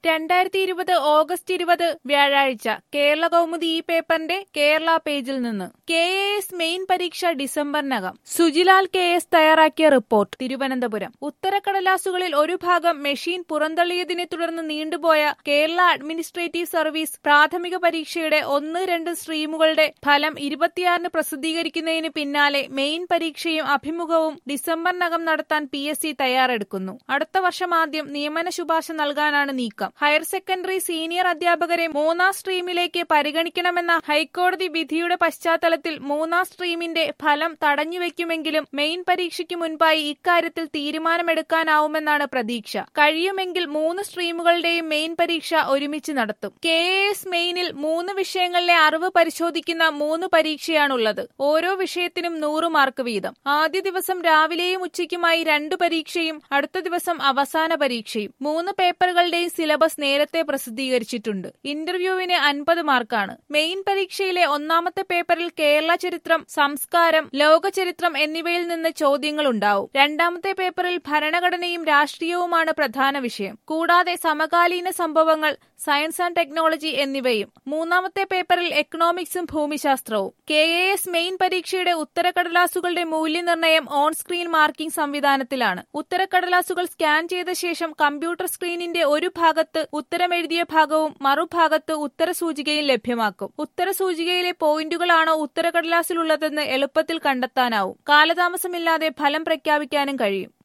രണ്ടായിരത്തി ഇരുപത് ഓഗസ്റ്റ് ഇരുപത് വ്യാഴാഴ്ച കേരള കൗമുദി ഈ പേപ്പറിന്റെ കേരള പേജിൽ നിന്ന് കെ എ എസ് മെയിൻ പരീക്ഷ ഡിസംബറിനകം സുജിലാൽ കെ എസ് തയ്യാറാക്കിയ റിപ്പോർട്ട് തിരുവനന്തപുരം ഉത്തരക്കടലാസുകളിൽ ഒരു ഭാഗം മെഷീൻ പുറന്തള്ളിയതിനെ തുടർന്ന് നീണ്ടുപോയ കേരള അഡ്മിനിസ്ട്രേറ്റീവ് സർവീസ് പ്രാഥമിക പരീക്ഷയുടെ ഒന്ന് രണ്ട് സ്ട്രീമുകളുടെ ഫലം ഇരുപത്തിയാറിന് പ്രസിദ്ധീകരിക്കുന്നതിന് പിന്നാലെ മെയിൻ പരീക്ഷയും അഭിമുഖവും ഡിസംബറിനകം നടത്താൻ പി എസ് സി തയ്യാറെടുക്കുന്നു അടുത്ത വർഷം ആദ്യം നിയമന ശുപാർശ നൽകാനാണ് നീക്കം ഹയർ സെക്കൻഡറി സീനിയർ അധ്യാപകരെ മൂന്നാം സ്ട്രീമിലേക്ക് പരിഗണിക്കണമെന്ന ഹൈക്കോടതി വിധിയുടെ പശ്ചാത്തലത്തിൽ മൂന്നാം സ്ട്രീമിന്റെ ഫലം തടഞ്ഞുവെക്കുമെങ്കിലും മെയിൻ പരീക്ഷയ്ക്ക് മുൻപായി ഇക്കാര്യത്തിൽ തീരുമാനമെടുക്കാനാവുമെന്നാണ് പ്രതീക്ഷ കഴിയുമെങ്കിൽ മൂന്ന് സ്ട്രീമുകളുടെയും മെയിൻ പരീക്ഷ ഒരുമിച്ച് നടത്തും കെ എസ് മെയിനിൽ മൂന്ന് വിഷയങ്ങളിലെ അറിവ് പരിശോധിക്കുന്ന മൂന്ന് പരീക്ഷയാണുള്ളത് ഓരോ വിഷയത്തിനും നൂറ് മാർക്ക് വീതം ആദ്യ ദിവസം രാവിലെയും ഉച്ചയ്ക്കുമായി രണ്ട് പരീക്ഷയും അടുത്ത ദിവസം അവസാന പരീക്ഷയും മൂന്ന് പേപ്പറുകളുടെയും സിലബസ് നേരത്തെ പ്രസിദ്ധീകരിച്ചിട്ടുണ്ട് ഇന്റർവ്യൂവിന് അൻപത് മാർക്കാണ് മെയിൻ പരീക്ഷയിലെ ഒന്നാമത്തെ പേപ്പറിൽ കേരള ചരിത്രം സംസ്കാരം ലോക ചരിത്രം എന്നിവയിൽ നിന്ന് ചോദ്യങ്ങൾ ഉണ്ടാവും രണ്ടാമത്തെ പേപ്പറിൽ ഭരണഘടനയും രാഷ്ട്രീയവുമാണ് പ്രധാന വിഷയം കൂടാതെ സമകാലീന സംഭവങ്ങൾ സയൻസ് ആൻഡ് ടെക്നോളജി എന്നിവയും മൂന്നാമത്തെ പേപ്പറിൽ എക്കണോമിക്സും ഭൂമിശാസ്ത്രവും കെ എ എസ് മെയിൻ പരീക്ഷയുടെ ഉത്തരക്കടലാസുകളുടെ മൂല്യനിർണ്ണയം ഓൺ സ്ക്രീൻ മാർക്കിംഗ് സംവിധാനത്തിലാണ് ഉത്തരക്കടലാസുകൾ സ്കാൻ ചെയ്ത ശേഷം കമ്പ്യൂട്ടർ സ്ക്രീനിന്റെ ഒരു ഭാഗത്ത് ഉത്തരമെഴുതിയ ഭാഗവും മറുഭാഗത്ത് ഉത്തരസൂചികയും ലഭ്യമാക്കും ഉത്തരസൂചികയിലെ പോയിന്റുകളാണോ ഉത്തരക്കടലാസിലുള്ളതെന്ന് എളുപ്പത്തിൽ കണ്ടെത്താനാവും കാലതാമസമില്ലാതെ ഫലം പ്രഖ്യാപിക്കാനും കഴിയും